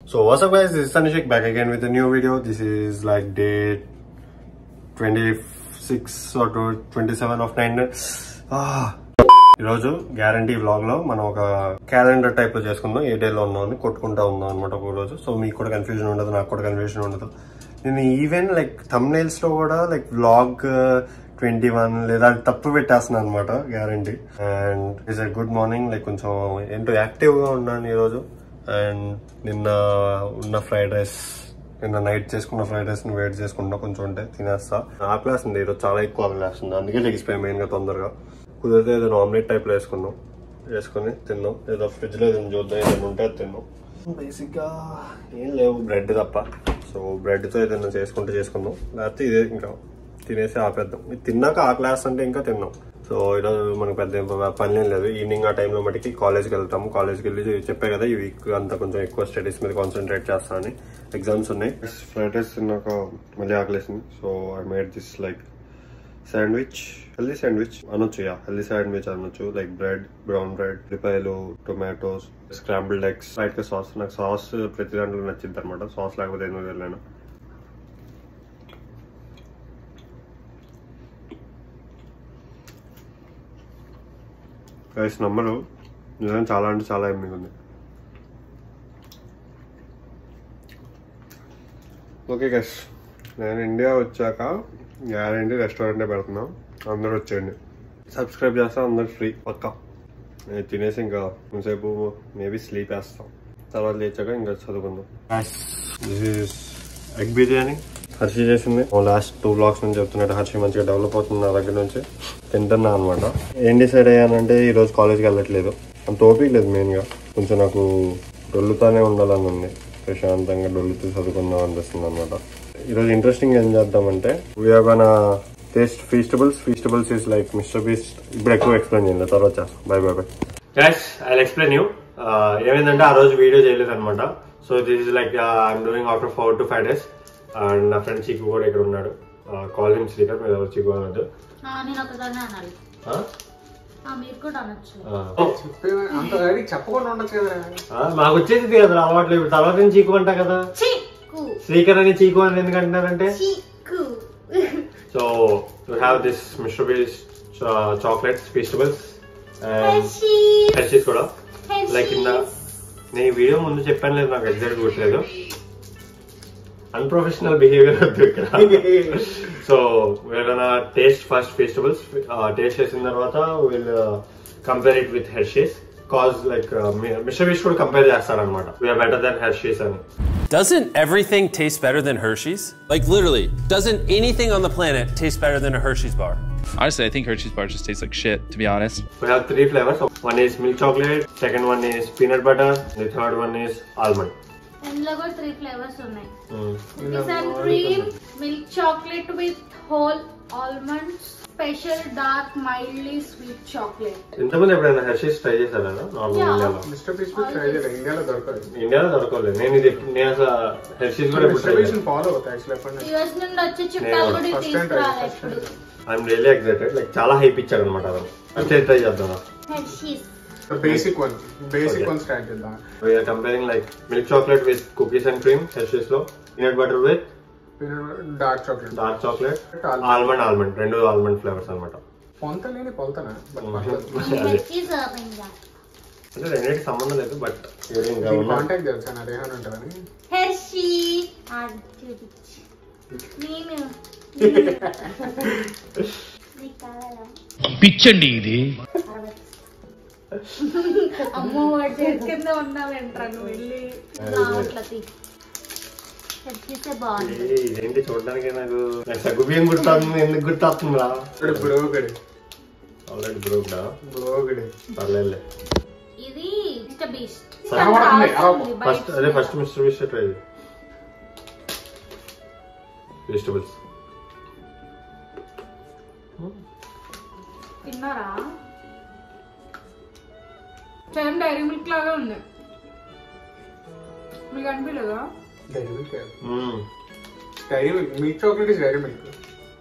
So what's up guys, this is Sanishik back again with a new video. This is like day 26 or 27 of 9. Ah. ఈరోజు guarantee vlog లో మనం ఒక calendar type లో చేసుకుందాం ఏ day లో ఉన్నాం అని కొట్టుకుంటా ఉన్నాం అనమాట ఒక రోజు సో మీకు కూడా కన్ఫ్యూజన్ ఉండదు నాకు కూడా కన్ఫ్యూజన్ ఉండదు నేను ఈవెన్ లైక్ థంబ్నైల్స్ లో కూడా లైక్ వ్లాగ్ ట్వంటీ వన్ లేదా అది తప్పు పెట్టేస్తున్నాను అనమాట guarantee and it's a good morning like కొంచెం ఏంటో యాక్టివ్ గా ఉన్నాను ఈరోజు అండ్ నిన్న ఉన్న ఫ్రైడ్ రైస్ నిన్న నైట్ చేసుకున్న ఫ్రైడ్ రైస్ ని వెయిట్ చేసుకుంటా కొంచెం ఉంటే తినేస్తా ఆకలేస్తుంది ఈరోజు చాలా ఎక్కువ ఆకలేస్తుంది అందుకే లెగిసిపోయాం మెయిన్ గా తొందరగా కుదిరితే ఏదైనా ఆమ్లెట్ టైప్ లో వేసుకున్నాం వేసుకొని తిన్నాం ఏదో ఫ్రిడ్జ్ లో ఏదైనా చూద్దాం ఏదైనా ఉంటే అది తిన్నాం బేసిక్ గా ఏం లేవు బ్రెడ్ తప్ప సో బ్రెడ్ తో ఏదైనా చేసుకుంటే చేసుకుందాం లేకపోతే ఇదే ఇంకా తినేసి ఆపేద్దాం ఇది తిన్నాక ఆకలేస్తుంటే ఇంకా తిన్నాం సో ఈరోజు మనకు పెద్ద ఏం పని ఏం లేదు ఈవినింగ్ ఆ టైంలో మటుకి కాలేజ్కి వెళ్తాము కాలేజ్కి వెళ్ళి చెప్పే కదా ఈ వీక్ అంతా కొంచెం ఎక్కువ స్టడీస్ మీద కాన్సన్ట్రేట్ చేస్తానని ఎగ్జామ్స్ ఉన్నాయి ఫ్రైడ్ రైస్ తిన్నాక మళ్ళీ ఆకలేసింది so I made this like sandwich healthy sandwich అనొచ్చు యా హెల్దీ శాండ్విచ్ అనొచ్చు లైక్ బ్రెడ్ బ్రౌన్ బ్రెడ్ ఉల్లిపాయలు టొమాటోస్ స్క్రాంబుల్డ్ ఎగ్స్ లైట్ గా సాస్ నాకు సాస్ ప్రతి దాంట్లో నచ్చింది అనమాట సాస్ లేకపోతే ఏమో వెళ్ళాను గైస్ నమ్మరు నిజంగా చాలా అంటే చాలా ఎమ్మిగా ఉంది ఓకే గైస్ నేను ఇండియా వచ్చాక గ్యారంటీ రెస్టారెంటే పెడుతున్నాం అందరూ వచ్చేయండి సబ్స్క్రైబ్ చేస్తాం అందరు ఫ్రీ పక్కా నేను తినేసి ఇంకా కొంతసేపు మేబీ స్లీప్ వేస్తాం తర్వాత లేచాక ఇంకా చదువుకుందాం ఎగ్ బిర్యానీ హర్షి చేసింది లాస్ట్ టూ బ్లాక్స్ నుంచి చెప్తున్నట్టు హర్షి మంచిగా డెవలప్ అవుతుంది నా దగ్గర నుంచి తింటున్నా అనమాట ఏం డిసైడ్ అయ్యానంటే ఈ రోజు కాలేజ్కి వెళ్ళట్లేదు అంత ఓపిక లేదు మెయిన్గా కొంచెం నాకు డొల్లుతానే ఉండాలని ఉంది ప్రశాంతంగా డొల్లుతూ చదువుకుందాం అనిపిస్తుంది అనమాట ఈరోజు ఇంట్రెస్టింగ్ ఏం చేద్దామంటే we're gonna taste Feastables Feastables is like Mister Beast ఇప్పుడు ఎక్కువ ఎక్స్ప్లెయిన్ చేయండి తర్వాత చేస్తాం bye bye bye guys I explain you ఏమైందంటే ఆ రోజు వీడియో చేయలేదు అనమాట so this is like I'm doing after four to five days and నా ఫ్రెండ్ చీకు కూడా ఇక్కడ ఉన్నాడు కాల్ హిమ్ శ్రీకర్ మీరు ఎవరు చీకు అనొద్దు ఆ, నేను ఒకదాన్ని అనాలి ఆ? ఆ, మీరు కూడా అనొచ్చు ఆ. అంత రెడీ చెప్పకుండా ఉండదు కదా ఆ, మాకు వచ్చేది కదా అలవాట్లు ఇప్పుడు తర్వాత నేను చీకు అంటా కదా చిక్కు శ్రీకర్ అని చీకు అని ఎందుకు అంటున్నారంటే Chikku so to have this Mister Beast chocolates Feastables and Hershey's కూడా లైక్ కింద నేను ఈ వీడియో ముందు చెప్పాను లేదు నాకు ఎగ్జాక్ట్ గుర్తులేదు అన్ప్రొఫెషనల్ బిహేవియర్ వద్దు ఇక్కడ సో వీళ్ళ టేస్ట్ ఫస్ట్ ఫెస్టివల్స్ టేస్ట్ చేసిన తర్వాత వీళ్ళు compare it with Hershey's cause like Mister Beast కూడా కంపేర్ చేస్తారనమాట వీఆర్ బెటర్ దెన్ హెర్షీస్ అని Doesn't everything taste better than Hershey's? Like literally, doesn't anything on the planet taste better than a Hershey's bar? Honestly, I think Hershey's bars just taste like shit, to be honest. We have three flavors. One is milk chocolate, second one is peanut butter, the third one is almond. ఇందులో కూడా three flavours ఉన్నాయి cookies and cream milk chocolate with whole almonds special dark mildly sweet chocolate ఇంతకుముందు ఎప్పుడైనా Hershey's try చేశారా normal Yeah. ఇండియాలో Mister Beast try చేయలేదు ఇండియాలో దొరకదు ఇండియాలో దొరకలేదు నేను ఇది ఎప్పుడు- నేను అసలు హెర్షీస్ కూడా ఎప్పుడు ట్రై మిస్టర్ బీస్ చేయలేదు ఫాలో అవుతాయి యాక్చువల్లీ ఎప్పటి నుంచి యూఎస్ నుండి వచ్చే చుట్టాలు కూడా First time try, తీసుకురాలి first time ఎప్పుడు ఐఎమ్ రియలీ ఎక్సైటెడ్ లైక్ చాలా హైప్ ఇచ్చాడు అనమాట అతను ఫస్ట్ ట్రై చేద్దాం Hershey's basic one basic Okay. One start చేద్దాం we're comparing like milk chocolate with cookies and cream Hershey's లో peanut butter with dark chocolate dark chocolate Almond. Almond almond రెండు almond flavours అనమాట పొంత లేని పొంతనా but పర్లేదు అదే Hershey's ఇంకా అంటే రెండింటికి సంబంధం లేదు బట్ ఇంకా దీని ఉన్నా కాంటాక్ట్ తెలుసా నా రేహాన్ ఉంటుందని హెర్షీ అది చూపించి నేను నీకు కావాలా పిచ్చండి ఇది అమ్మో వాడి చేతి కింద ఉన్నావేంట్రా నువ్వు వెళ్ళి అట్లా తీ హెర్షీసే బాగుంది ఏయ్, ఇదేంటి చూడడానికి నాకు నాకు సగ్గు బియ్యం గుర్తుంది ఎందుకు గుర్తొస్తుందిరా ఇప్పుడు బ్రోగడి ఆల్రెడీ బ్రోక్డా బ్రోగడి పర్లేదులే ఇది మిస్టర్ బీస్ట్ కనబడుతుంది, ఫస్ట్ అదే first Mister Beast try vegetables తిన్నారా సేమ్ డైరీ మిల్క్ లాగా ఉంది మీకు అనిపించలేదా Dairy Milk Dairy Milk milk chocolate is Dairy Milk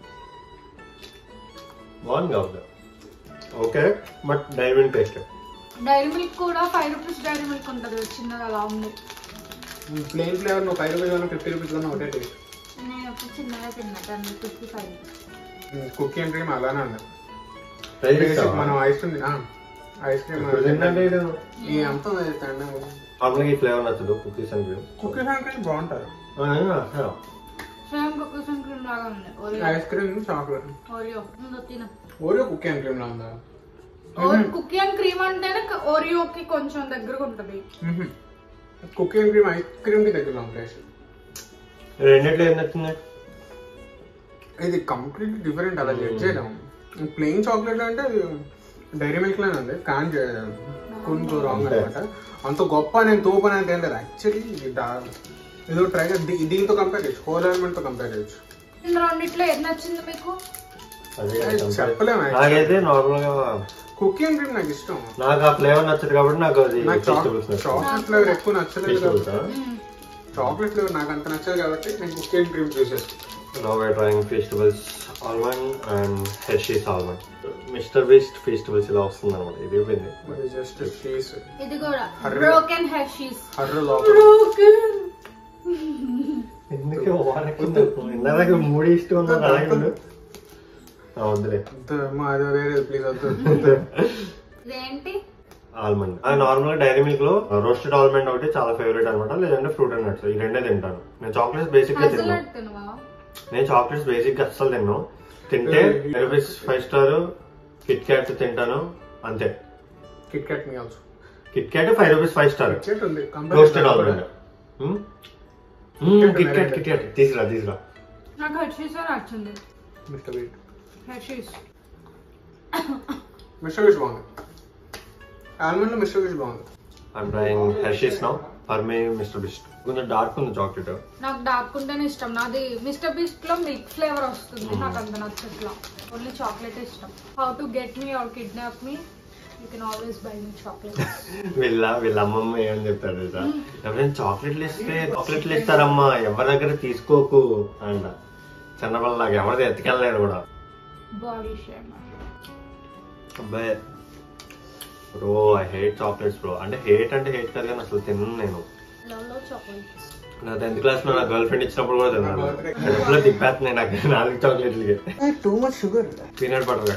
బాగుంది కావాలి okay but diamond taste Dairy Milk కూడా ఫైవ్ రూపీస్ డైరీ మిల్క్ ఉంటుంది చిన్నది అలా ఉంది ప్లెయిన్ ఫ్లేవర్ నువ్వు ఫైవ్ రూపీస్ కన్నా ఫిఫ్టీ రూపీస్ కన్నా ఒకటే టేస్ట్ నేను ఎప్పుడు చిన్నగా తిన్నా ten fifty five cookie and cream అలానే ఉంది Try Basic చేస్తావా? మనం ఐస్ క్రీమ్ ఐస్ క్రీమ్ ఇప్పుడు తింటే ఇది ఈ అంత నార్మల్గా ఈ ఫ్లేవర్ నచ్చదు cookies and cream cookies and cream బాగుంటారు సేమ్ కుక్కీస్ అండ్ క్రీమ్ లాగా ఉంది Oreo ice cream chocolate Oreo ఉందో తిన ఓరియో కుకీ అండ్ క్రీమ్ లా ఉందా కుక్కీ అండ్ క్రీమ్ అంటేనే ఓరియోకి కొంచెం దగ్గరగా ఉంటది cookie and cream ice cream కి దగ్గరలో ఉంది టేస్ట్ రెండిట్లో ఏం నచ్చింది ఇది కంప్లీట్లీ డిఫరెంట్ అలా జడ్జ్ చేయడం ప్లెయిన్ చాక్లెట్ అంటే డైరీ మిల్క్ లానే ఉంది కానీ కొంచెం రాంగ్ అనమాట అంత గొప్ప నేను తోపు అనేది ఏం లేదు యాక్చువల్లీ ఏదో ట్రై దీంతో కంపేర్ చేయొచ్చు హోల్ ఎలిమెంట్ తో కంపేర్ చేయొచ్చు ఇందులో రెండిట్లో ఏది నచ్చింది మీకు అదే అది చెప్పలేము actually. నాకైతే నార్మల్ గా కుకీ అండ్ క్రీమ్ నాకు ఇష్టం నాకు ఆ ఫ్లేవర్ నచ్చదు కాబట్టి నాకు అది నాకు వెజిటబుల్స్ నచ్చదు చాక్లెట్ ఫ్లేవర్ ఎక్కువ నచ్చలేదు వెజిటబుల్స్ కాబట్టి చాక్లెట్ ఫ్లేవర్ నాకు అంత నచ్చదు కాబట్టి నేను కుకీ అండ్ క్రీమ్ చూస్ చేస్తాను Now we're trying festivals almond and Hershey's almond. Mister Beast Feastables ఇలా వస్తుంది అనమాట ఇది అయిపోయింది అది జస్ట్ చీజ్ ఇది కూడా Hurry. బ్రోకెన్ హెర్షీస్ హర్ర లోపల బ్రోకెన్ ఎందుకే ఇందాక మూడు ఇష్టం ఉన్నా అలాగే ఉండు ఆ, వద్దులే వద్దు, అమ్మా, అది వేరే ప్లీజ్ వద్దు ఇదేంటి ఆల్మండ్ అది నార్మల్ గా డైరీ మిల్క్ లో రోస్టెడ్ ఆల్మండ్ ఒకటి చాలా ఫేవరెట్ అనమాట లేదంటే ఫ్రూట్ అండ్ నట్స్ ఈ రెండే తింటాను నేను చాక్లెట్స్ బేసిక్ గా తిన్నాను హజల్నట్ తినవా నేను చాక్లెట్స్ బేసిక్ గా అస్సలు తిన్నాను తింటే rupees Five Star Kit Kat తింటాను అంతే Kit Kat me also Kit Kat five rupees Five Star Kit Kat ఉంది roasted almond Kit Kat Kit Kat తీసురా తీసురా నాకు హెర్షీస్ నచ్చింది Mister Beast Hershey's Mister Beast బాగుంది ఆల్మండ్ లో మిస్టర్ బీట్ బాగుంది I'm trying Hershey's now for me Mister Beast కొంచెం dark ఉంది చాక్లెట్ నాకు డార్క్ ఉంటేనే ఇష్టం నాది మిస్టర్ బీస్ట్ లో మిల్క్ ఫ్లేవర్ వస్తుంది నాకు అంత నచ్చట్లా ఓన్లీ చాక్లెట్ ఇష్టం how to get me or kidnap me you can always buy me chocolate వీళ్ళ వీళ్ళ అమ్మమ్మ ఏమని చెప్తారు తెలుసా ఎవరైనా చాక్లెట్లు ఇస్తే చాక్లెట్లు ఇస్తారమ్మా ఎవరి దగ్గర తీసుకోకు అంట చిన్నపిల్లలాగా ఎవరిది ఎత్తుకెళ్ళలేరు కూడా బాడీ షేమ్ అబ్బాయి bro I hate chocolates bro అంటే హేట్ అంటే హేట్ కాదు కానీ అసలు తిన్నాను నేను లవ్ లవ్ చాక్లెట్స్ నా టెన్త్ క్లాస్ లో నా గర్ల్ ఫ్రెండ్ ఇచ్చినప్పుడు కూడా తిన్నాను ఎప్పుడు తిప్పేస్తున్నాయి నాకు నాలుగు చాక్లెట్లకి too much sugar peanut butter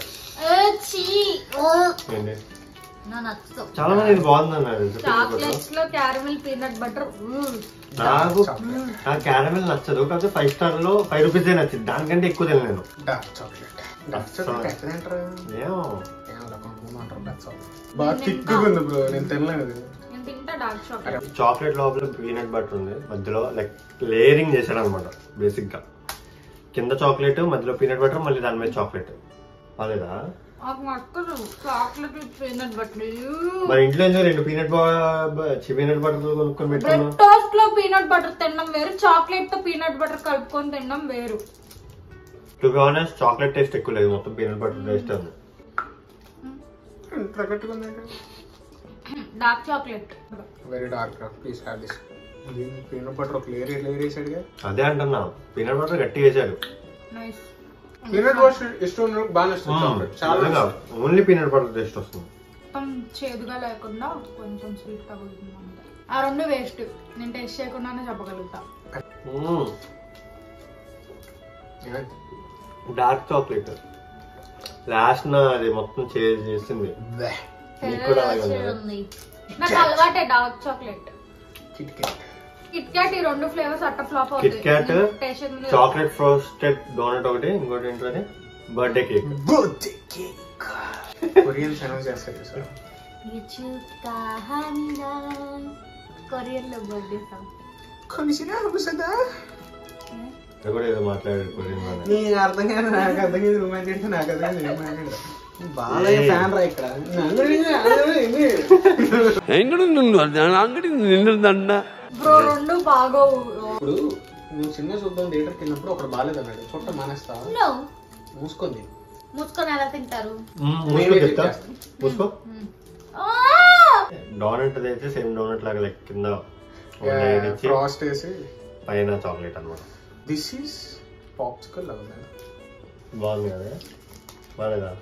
ఏంటి నా నచ్చదు చాలా మంది ఇది బాగుంది అన్నారు చాక్లెట్స్ లో క్యారమిల్ పీనట్ బటర్ నాకు నా క్యారమెల్ నచ్చదు కాకపోతే ఫైవ్ స్టార్ లో ఫైవ్ రూపీస్ నచ్చింది దానికంటే ఎక్కువ తినలేను డార్క్ చాక్లెట్ డార్క్ చాక్లెట్ ఎక్కడ తింటారు ఏమో ఏమో కొంతమంది అంటారు డార్క్ చాక్లెట్ బాగా థిక్గా ఉంది బ్రో నేను తినలేదు ఇది. నేను తింటా డార్క్ చాక్లెట్ చాక్లెట్ లోపల పీనట్ బటర్ ఉంది మధ్యలో లైక్ లేయరింగ్ చేశాడు అనమాట బేసిక్ గా కింద చాక్లెట్ మధ్యలో పీనట్ బటర్ మళ్ళీ దాని మీద చాక్లెట్ అదేదా నాకు నచ్చదు చాక్లెట్ విత్ పీనట్ బటర్ మరి ఇంట్లో ఎందుకు రెండు పీనట్ పీనట్ బటర్ కొనుక్కొని బ్రెడ్ పెట్టుకున్నా టోస్ట్ లో పీనట్ బటర్ తినడం వేరు చాక్లెట్ తో పీనట్ బటర్ కలుపుకొని తినడం వేరు to be honest chocolate taste ఎక్కువ లేదు మొత్తం పీనట్ బటర్ టేస్ట్ ఉంది ఇంత గట్టిగా ఉంది dark chocolate very dark please have this peanut butter ఒక లేయర్ లేయర్ వేసాడుగా అదే అంటున్నా పీనట్ బటర్ గట్టి వేశాడు నైస్ పీనట్ బటర్ ఇష్టం ఉన్న బాగా ఇష్టం చాక్లెట్ చాలా ఓన్లీ పీనట్ బటర్ టేస్ట్ వస్తుంది మొత్తం చేదుగా లేకుండా కొంచెం స్వీట్ తగులుతుంది అంతే ఆ రెండు వేస్ట్ నేను టేస్ట్ చేయకుండానే చెప్పగలుగుతా డార్క్ చాక్లెట్ లాస్ట్ నా అది మొత్తం చేంజ్ చేసింది నీకు కూడా అలాగే ఉందా? ఉంది నాకు అలవాటే dark chocolate Kit Kat Kit Kat ఈ రెండు ఫ్లేవర్స్ అట్ట flop Kit Kat taste chocolate frosted donut ఒకటి ఇంకోటి ఏంటంటే birthday cake birthday cake Koreans announce చేస్తారు సార్ కొరియన్ లో బర్త్డే సాంగ్ కలిసినా అనిపిస్తుందా అది కూడా ఏదో మాట్లాడాడు కొరియన్ వాళ్ళని. నీకు అర్థం కాదు నాకు అర్థం కాదు నువ్వు మాట్లాడితే నాకు అర్థం కాదు నేను మాట్లాడతా బాలయ్య ఫ్యాన్ రా ఇక్కడ అంగడి నిండుదండ బ్రో రెండు బాగోవు ఇప్పుడు నువ్వు సినిమా చూద్దాం థియేటర్కి వెళ్ళినప్పుడు ఒకడు బాగాలేదు అన్నాడు చుట్ట మానేస్తావా No. మూసుకుంది మూసుకొని ఎలా తింటారు మ్మ్, మూసుకో చెప్తా మూసుకో ఆ! డోనట్ అయితే సేమ్ డోనట్ లాగా లైక్ కింద ఒక layer ఇచ్చి ఫ్రాస్ట్ వేసి పైన చాక్లెట్ అన్నమాట దిస్ ఈస్ పాప్సికల్ లాగా ఉంది బాగుంది కదా బాగాలేదా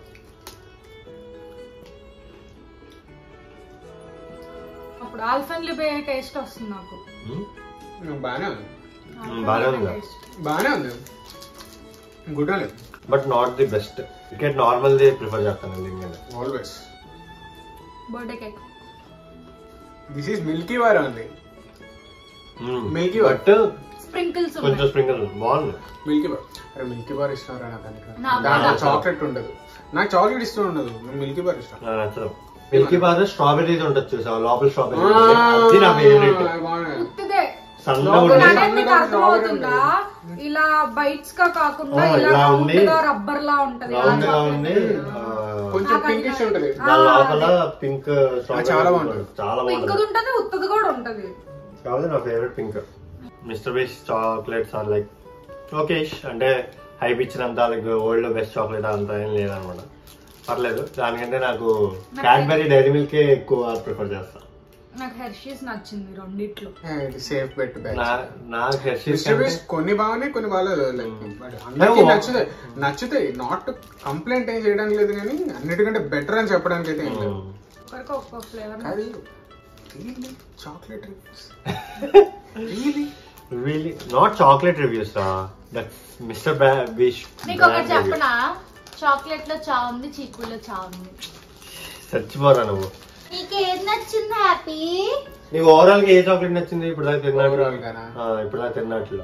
అప్పుడు ఆల్ఫన్ లిబే టేస్ట్ వస్తుంది నాకు మ్మ్? బాగానే ఉంది బాగానే ఉందా బాగానే ఉంది గుడ్ అని but not the best cricket normal the prefer చేస్తాను దీనికంటే always birthday cake this is Milky Bar ఉంది Milky Way. బట్ స్ప్రింకిల్స్ కొంచెం స్ప్రింకిల్ బాగుంది మిల్కీ బార్ అరే మిల్కీ బార్ ఇష్టం రా నాకు నాకు దాంట్లో కూడా. చాక్లెట్ ఉండదు నాకు చాక్లెట్ ఇష్టం ఉండదు మిల్కీ బార్ ఇష్టం నాకు నచ్చదు మిల్కీ బార్ స్ట్రాబెరీస్ ఉంటుంది చూసావా లోపల స్ట్రాబెరీ అది నా ఫేవరెట్ బాగున్నాయి. ఉత్తిదే సన్నగా లోపల ఉండి నాన్న నీకు అర్థమవుతుందా ఇలా బైట్స్ గా కాకుండా ఆ, ఇలా ఇలా రౌండ్ ఉంది. గా రబ్బర్ లా ఉంటది ఆ రౌండ్ గా chocolate. ఉంది ఆ, కొంచెం పింకిష్ ఉంటది దాని లోపల పింక్ చాలా బాగుంటుంది. చాలా పింక్ బాగుంటుంది ఉంటది ఉత్తది కూడా ఉంటది కాబట్టి నా favourite pink Mister Beast chocolates are like okayish అంటే హైప్ ఇచ్చినంత వరల్డ్ లో బెస్ట్ చాక్లెట్ అంత ఏం లేదనమాట పర్లేదు దానికంటే నాకు క్యాడ్బెరీ డైరీ మిల్క్ ఎక్కువ ప్రిఫర్ చేస్తా నాకు హెర్షీస్ నచ్చింది రెండిట్లో ఇది సేఫ్ బెట్ బ్యాచ్ నా నాకు హెర్షీస్ మిస్టర్ బీస్ కొన్ని బాగున్నాయి కొన్ని బాగాలేదు like, but అందరికీ No. నచ్చుతాయి నచ్చుతాయి నాట్ కంప్లైంట్ ఏం చేయడానికి లేదు కానీ అన్నిటికంటే బెటర్ అని చెప్పడానికి అయితే ఏం లేదు ఒకరికి ఒక్కొక్క ఫ్లేవర్ అది really chocolate really really not chocolate reviews that Mister Beast నీకు ఒకటి చెప్పనా చాక్లెట్ లో చా ఉంది చీకుల్లో చా ఉంది చచ్చిపోరా నువ్వు నీకు ఏది నచ్చింది హ్యాపీ నీకు ఓవరాల్ గా ఏ చాక్లెట్ నచ్చింది ఇప్పుడు దాకా తిన్నాడు Overall గానా? ఇప్పుడు దాకా తిన్నట్లు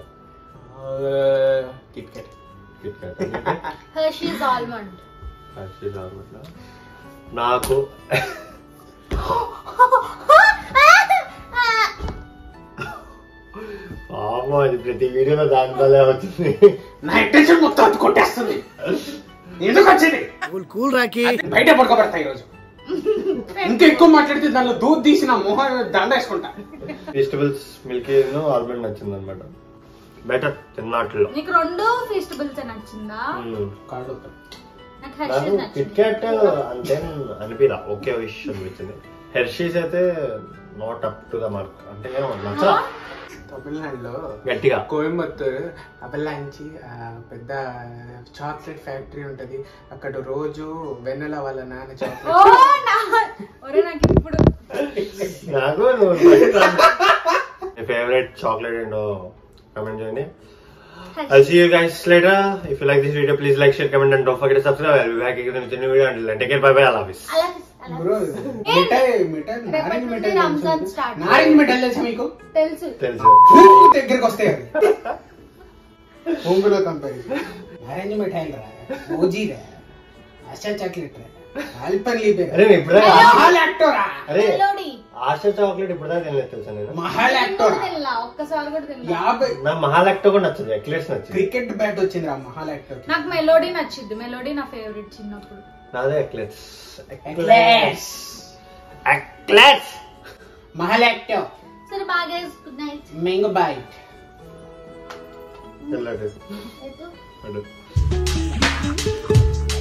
Kit Kat Kit Kat Hershey's almond Hershey's almond నాకు పాపం అది ప్రతి వీడియోలో దాని వల్లే అవుతుంది నా అటెన్షన్ మొత్తం అది కొట్టేస్తుంది ఎందుకు వచ్చింది బయట పడుకోబడతాయి ఈరోజు ఇంకా ఎక్కువ మాట్లాడితే దానిలో దూద్ తీసి నా మొహం దండ వేసుకుంటా వెజిటబుల్స్ మిల్కీ ఆల్మండ్ నచ్చింది అనమాట బెటర్ తిన్నట్లో నీకు రెండు ఫెస్టివల్స్ నచ్చిందా కాడు నాకు నాకు హెర్షీస్ కిట్ నచ్చింది క్యాట్ అంతే అనిపిరా ఓకే విషయం అనిపించింది హెర్షీస్ అయితే not up to the mark అంటే ఏమో నచ్చలా తమిళనాడులో గట్టిగా కోయంబత్తూర్ అబల్లాంచి ఆ, పెద్ద చాక్లెట్ ఫ్యాక్టరీ ఉంటది అక్కడ రోజు వెన్నెల వాళ్ళ నాన్న ఓ చాక్లెట్ నా ఒరే నాకు ఇప్పుడు నాకు ఫేవరెట్ చాక్లెట్ ఏంటో కమెంట్ చేయండి I'll see you guys later. If you like this video, please like, share, comment, and don't forget to subscribe. I'll be back again in a new video. Until then, take care. Bye bye. Allah Hafiz. అలా అలా bro మిఠాయి మిఠాయి రేపటి నారింజ నుండి మిఠాయి రంజాన్ తెలుసా start. మీకు? నారింజ మిఠాయి తెలుసా మీకు తెలుసు తెలుసు ఊరు దగ్గరికి వస్తాయి అవి భూమిలో కంపారిజన్ నారింజ మిఠాయి రా ఓజీ రా ఆశా చాక్లెట్ రా ఆల్పన్ లీబే అరే నేను ఇప్పుడే మహాలాక్టోరా అరే మెలోడీ ఆశ చాక్లెట్ ఇప్పుడు దాకా తినలేదు తెలుసా నేను మహాలాక్టోరా తినలా ఒక్కసారి కూడా తినలా యాభై నా మహాలక్టో కూడా నచ్చదు ఎక్లెట్స్ నచ్చింది క్రికెట్ బ్యాట్ వచ్చింది రా మహాలాక్టో నాకు మెలోడీ నచ్చింది మెలోడీ నా ఫేవరెట్ చిన్నప్పుడు నాదే ఎక్లెట్స్ ఎక్లెట్స్ ఎక్లెట్స్ మహాలాక్టో సరే బాగా గుడ్ నైట్ మ్యాంగో బైట్ తెల్లటి ఎత్తు అడు